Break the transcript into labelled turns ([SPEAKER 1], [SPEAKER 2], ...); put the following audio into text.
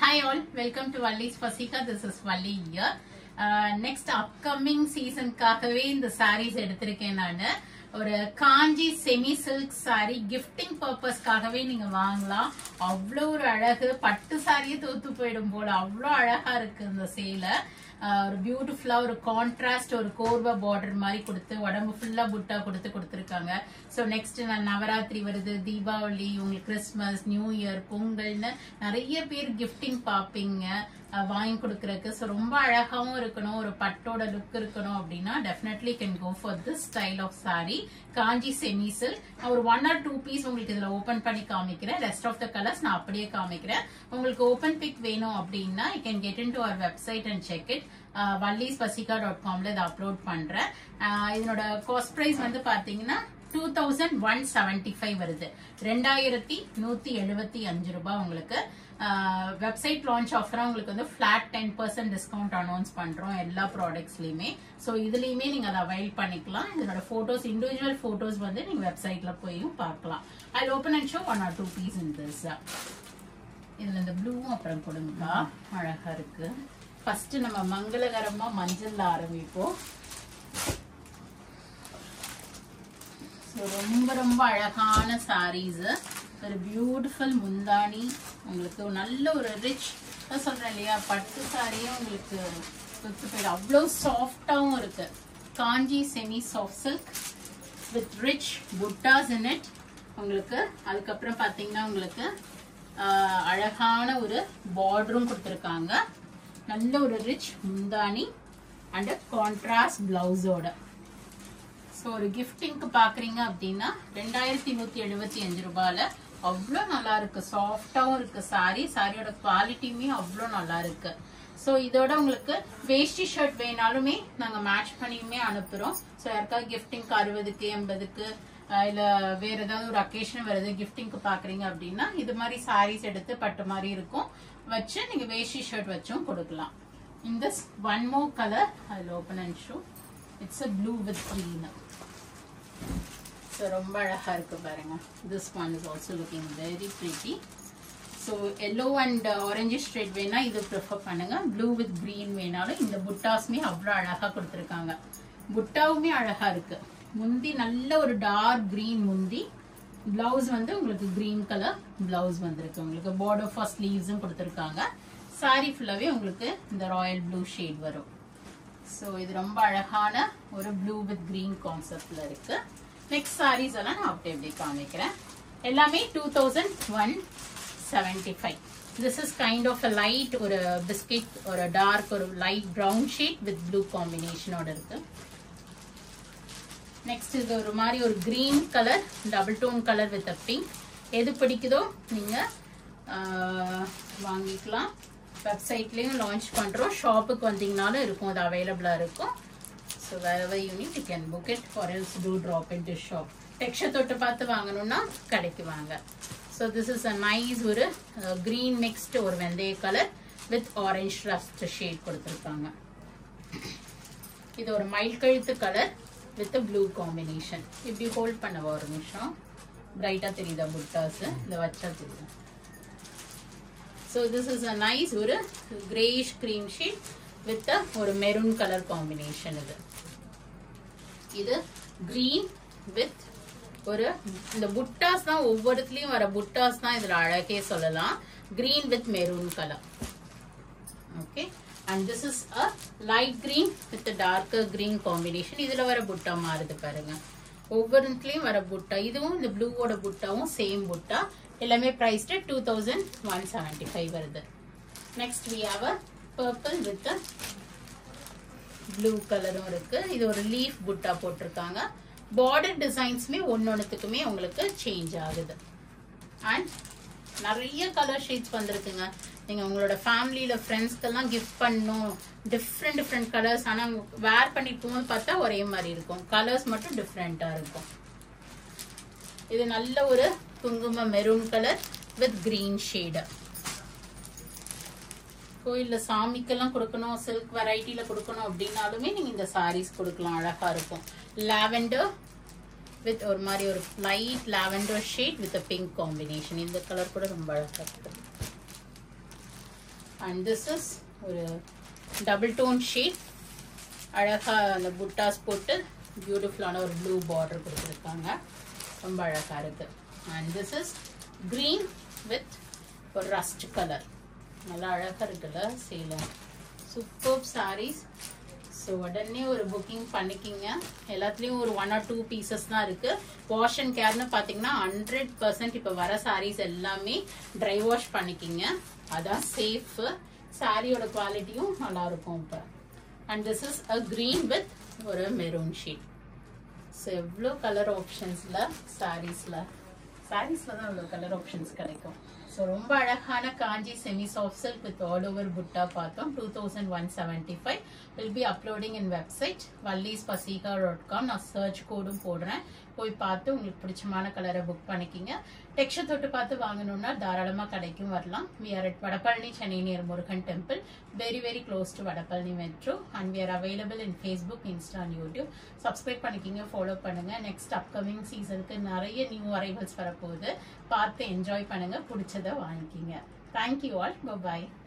[SPEAKER 1] Hi all, welcome to Valli's Fasika. This is Valli here. Next upcoming சீசனுக்காகவே இந்த சாரீஸ் எடுத்திருக்கேன் நான் ஒரு Kanchi semi silk sari gifting பர்பஸ்க்காகவே நீங்க வாங்கலாம் அவ்வளோ ஒரு அழகு பட்டு சாரியே தோத்து போயிடும் போல அவ்வளோ அழகா இருக்கு இந்த சேலை ஒரு பியூட்டிஃபுல்லா ஒரு கான்ட்ராஸ்ட் ஒரு கோர்வா பார்டர் மாதிரி கொடுத்து உடம்பு ஃபுல்லா புட்டா கொடுத்து கொடுத்துருக்காங்க ஸோ நெக்ஸ்ட் நான் நவராத்திரி வருது தீபாவளி உங்களுக்கு கிறிஸ்மஸ் நியூ இயர் பொங்கல்னு நிறைய பேர் கிஃப்டிங் பார்ப்பீங்க அஹ் வாங்கி கொடுக்கறதுக்கு ஸோ ரொம்ப அழகாவும் இருக்கணும் ஒரு பட்டோட லுக் இருக்கணும் அப்படின்னா definitely can go for this style of sari Kanchi செமிசில் நான் ஒரு ஒன் ஆர் டூ பீஸ் உங்களுக்கு இதுல ஓபன் பண்ணி காமிக்கிறேன் ரெஸ்ட் ஆஃப் த கலர்ஸ் நான் அப்படியே காமிக்கிறேன் உங்களுக்கு ஓபன் பிக் வேணும் அப்படின்னா you can get into our website and check it Vallis Pasika dot காம்ல இதை அப்லோட் பண்றேன் அஹ் இதனோட காஸ்ட் பிரைஸ் வந்து பாத்தீங்கன்னா two thousand one seventy five வருது ரெண்டாயிரத்தி நூத்தி எழுபத்தி அஞ்சு ரூபாய் உங்களுக்கு வெப்சைட் லான்ச் ஆஃபரா உங்களுக்கு வந்து flat ten percent discount announce பண்றோம் எல்லா ப்ராடக்ட்ஸ்லயுமே ஸோ இதுலயுமே நீங்க அதை அவைல் பண்ணிக்கலாம் இதனோட போட்டோஸ் இண்டிவிஜுவல் போட்டோஸ் வந்து நீங்க வெப்சைட்ல போயும் பார்க்கலாம் I open and show one or two piece in this இதுல இந்த ப்ளூவும் அப்புறம் கொடுங்கக்கா அழகா இருக்கு ஃபர்ஸ்ட் நம்ம மங்களகரமா மஞ்சள்ல ஆரம்பிப்போம் ஸோ ரொம்ப ரொம்ப அழகான சாரீஸ் ஒரு பியூட்டிஃபுல் முந்தானி உங்களுக்கு ஒரு நல்ல ஒரு ரிச் சொல்றேன் இல்லையா பட்டு சாரியும் உங்களுக்கு கொத்து போயிடும் அவ்வளோ சாஃப்டாகவும் இருக்கு Kanchi semi soft silk with rich buttas in it உங்களுக்கு அதுக்கப்புறம் பார்த்தீங்கன்னா உங்களுக்கு ஆஹ், அழகான ஒரு பார்டரும் கொடுத்துருக்காங்க நல்ல ஒரு ரிச் முந்தானி அண்ட் கான்ட்ராஸ்ட் பிளவுஸோட ஸோ ஒரு கிஃப்டிங்க்கு பாக்குறீங்க அப்படின்னா ரெண்டாயிரத்தி நூத்தி எழுபத்தி அஞ்சு ரூபாயில அவ்வளோ நல்லா இருக்கு சாஃப்டாவும் இருக்கு சாரி சாரியோட குவாலிட்டியுமே அவ்வளோ நல்லா இருக்கு ஸோ இதோட உங்களுக்கு வேஷ்டி ஷர்ட் வேணாலுமே நாங்க மேட்ச் பண்ணியுமே அனுப்புறோம் ஸோ யாருக்காவது கிஃப்டிங்க்கு அறுபதுக்கு எண்பதுக்கு அஹ் இல்ல வேற ஏதாவது ஒரு அக்கேஷன் வருது கிஃப்டிங்க்கு பாக்குறீங்க அப்படின்னா இது மாதிரி சாரீஸ் எடுத்து பட்டு மாதிரி இருக்கும் வச்சு நீங்க வேஷ்டி ஷர்ட் வச்சும் கொடுக்கலாம் இந்த ஒன் மோர் கலர் அதில் open and show it's a blue with green so ரொம்ப அழகா இருக்கு பாருங்க this one is also looking very pretty so yellow and orange ஸ்ட்ரெட் வேணா இது ப்ரிஃபர் பண்ணுங்க ப்ளூ வித் green வேணாலும் இந்த புட்டாஸ்மே அவ்வளோ அழகா கொடுத்துருக்காங்க புட்டாவுமே அழகா இருக்கு முந்தி நல்ல ஒரு டார்க் green முந்தி பிளவுஸ் வந்து உங்களுக்கு green கலர் பிளவுஸ் வந்திருக்கு உங்களுக்கு border ஃபார் ஸ்லீவ்ஸும் கொடுத்துருக்காங்க சாரி ஃபுல்லாவே உங்களுக்கு இந்த ராயல் ப்ளூ ஷேட் வரும் ஸோ இது ரொம்ப அழகான ஒரு ப்ளூ வித் கிரீன் கான்செப்ட்ல இருக்கு நெக்ஸ்ட் சாரீஸ் எல்லாம் நான் அப்படி எப்படி காமிக்கிறேன் எல்லாமே two thousand one seventy five this is kind of a light ஒரு பிஸ்கெட் ஒரு டார்க் ஒரு light brown sheet with blue காம்பினேஷனோட இருக்கு நெக்ஸ்ட் இது ஒரு மாதிரி ஒரு green colour double tone colour with a pink எது பிடிக்குதோ நீங்க ஆஹ், வாங்கிக்கலாம் வெப்சைட்லயும் லான்ச் பண்றோம் ஷாப்புக்கு வந்தீங்கனாலும் இருக்கும் அது அவைலபிளா இருக்கும் ஸோ வேற unit you can book it for else to drop into shop texture தொட்டு பார்த்து வாங்கணும்னா கடைக்கு வாங்க so this is a nice ஒரு கிரீன் மிக்ஸ்டு ஒரு வெந்தய colour with orange rust shade கொடுத்துருக்காங்க இது ஒரு மயில் கழுத்து கலர் வித் ப்ளூ காம்பினேஷன் இப்படி ஹோல்ட் பண்ணவா ஒரு நிமிஷம் பிரைட்டா தெரியுதா புட்டாஸ் இதை வச்சா தெரியுது so this is a nice ஒரு கிரேஷ் கிரீம் ஷீட் வித் ஒரு மெரூன் கலர் காம்பினேஷன் இது இது கிரீன் வித் ஒரு இந்த புட்டாஸ் தான் ஒவ்வொருத்துலயும் வர புட்டாஸ் தான் இதுல அழகே சொல்லலாம் green with maroon colour okay and this is a light green with darker green combination இதுல வர புட்டா மாறுது பாருங்க ஒவ்வொருத்துலயும் வர புட்டா இதுவும் இந்த ப்ளூவோட புட்டாவும் சேம் புட்டா எல்லாமே priced two thousand one seventy five வருது next we have a purple with blue கலரும் இருக்கு இது ஒரு லீஃப் புட்டா போட்டிருக்காங்க பார்டர் டிசைன்ஸுமே ஒன்னொன்னுத்துக்குமே உங்களுக்கு சேஞ்ச் ஆகுது அண்ட் நிறைய கலர் ஷேட்ஸ் வந்திருக்குங்க நீங்க உங்களோட ஃபேமிலியில ஃப்ரெண்ட்ஸ்க்கெல்லாம் கிஃப்ட் பண்ணணும் டிஃப்ரெண்ட் டிஃப்ரெண்ட் கலர்ஸ் ஆனா வேர் பண்ணிட்டு போகும்போது பார்த்தா ஒரே மாதிரி இருக்கும் கலர்ஸ் மட்டும் டிஃப்ரெண்டா இருக்கும் இது நல்ல ஒரு குங்கும maroon colour with green shade கோயில்ல சாமிக்கெல்லாம் கொடுக்கணும் சில்க் வெரைட்டில கொடுக்கணும் அப்படின்னாலுமே நீங்க இந்த சாரீஸ் கொடுக்கலாம் அழகா இருக்கும் லாவெண்டர் வித் ஒரு மாதிரி ஒரு light lavender shade with pink combination இந்த கலர் கூட ரொம்ப அழகா இருக்கு அண்ட் திஸ் இஸ் ஒரு டபுள் டோன் ஷேட் அழகா அந்த புட்டாஸ் போட்டு பியூட்டிஃபுல்லான ஒரு ப்ளூ பார்டர் கொடுத்துருக்காங்க ரொம்ப அழகா இருக்கு and this is green with ஒரு ரஸ்ட் கலர் நல்லா அழகா இருக்குல்ல சேலம் சூப்பர் சாரீஸ் ஸோ உடனே ஒரு புக்கிங் பண்ணிக்கிங்க எல்லாத்துலேயும் ஒரு ஒன் ஆர் டூ பீசஸ் தான் இருக்கு வாஷ் அண்ட் கேர்னு பார்த்தீங்கன்னா ஹண்ட்ரட் பர்சன்ட் இப்போ வர சாரீஸ் எல்லாமே ட்ரை வாஷ் பண்ணிக்கிங்க அதான் சேஃப் சாரியோட குவாலிட்டியும் நல்லா இருக்கும் இப்போ and this is a green with ஒரு மெரூன் ஷீட் ஸோ எவ்வளோ கலர் ஆப்ஷன்ஸில் சாரீஸில் சாரீஸில் தான் இவ்வளோ கலர் ஆப்ஷன்ஸ் கிடைக்கும் ஸோ ரொம்ப அழகான Kanchi semi soft silk with all over butta பார்த்தோம் two thousand one seventy five will be uploading in website Vallis Pasika dot com நான் சர்ச் கோடும் போடுறேன் போய் பார்த்து உங்களுக்கு பிடிச்சமான கலரை புக் பண்ணிக்கிங்க டெக்ஸ்டர் தொட்டு பார்த்து வாங்கணும்னா தாராளமாக கடைக்கும் வரலாம் we are at Vadapalani Chennai near Murugan temple very very close to Vadapalani metro and we are available in Facebook Insta and YouTube subscribe பண்ணிக்கிங்க ஃபாலோ பண்ணுங்க நெக்ஸ்ட் அப்கமிங் சீசனுக்கு நிறைய நியூ அரைவல்ஸ் வரப்போகுது பார்த்து என்ஜாய் பண்ணுங்க பிடிச்சதை வாங்கிக்கிங்க தேங்க்யூ ஆல் பாய்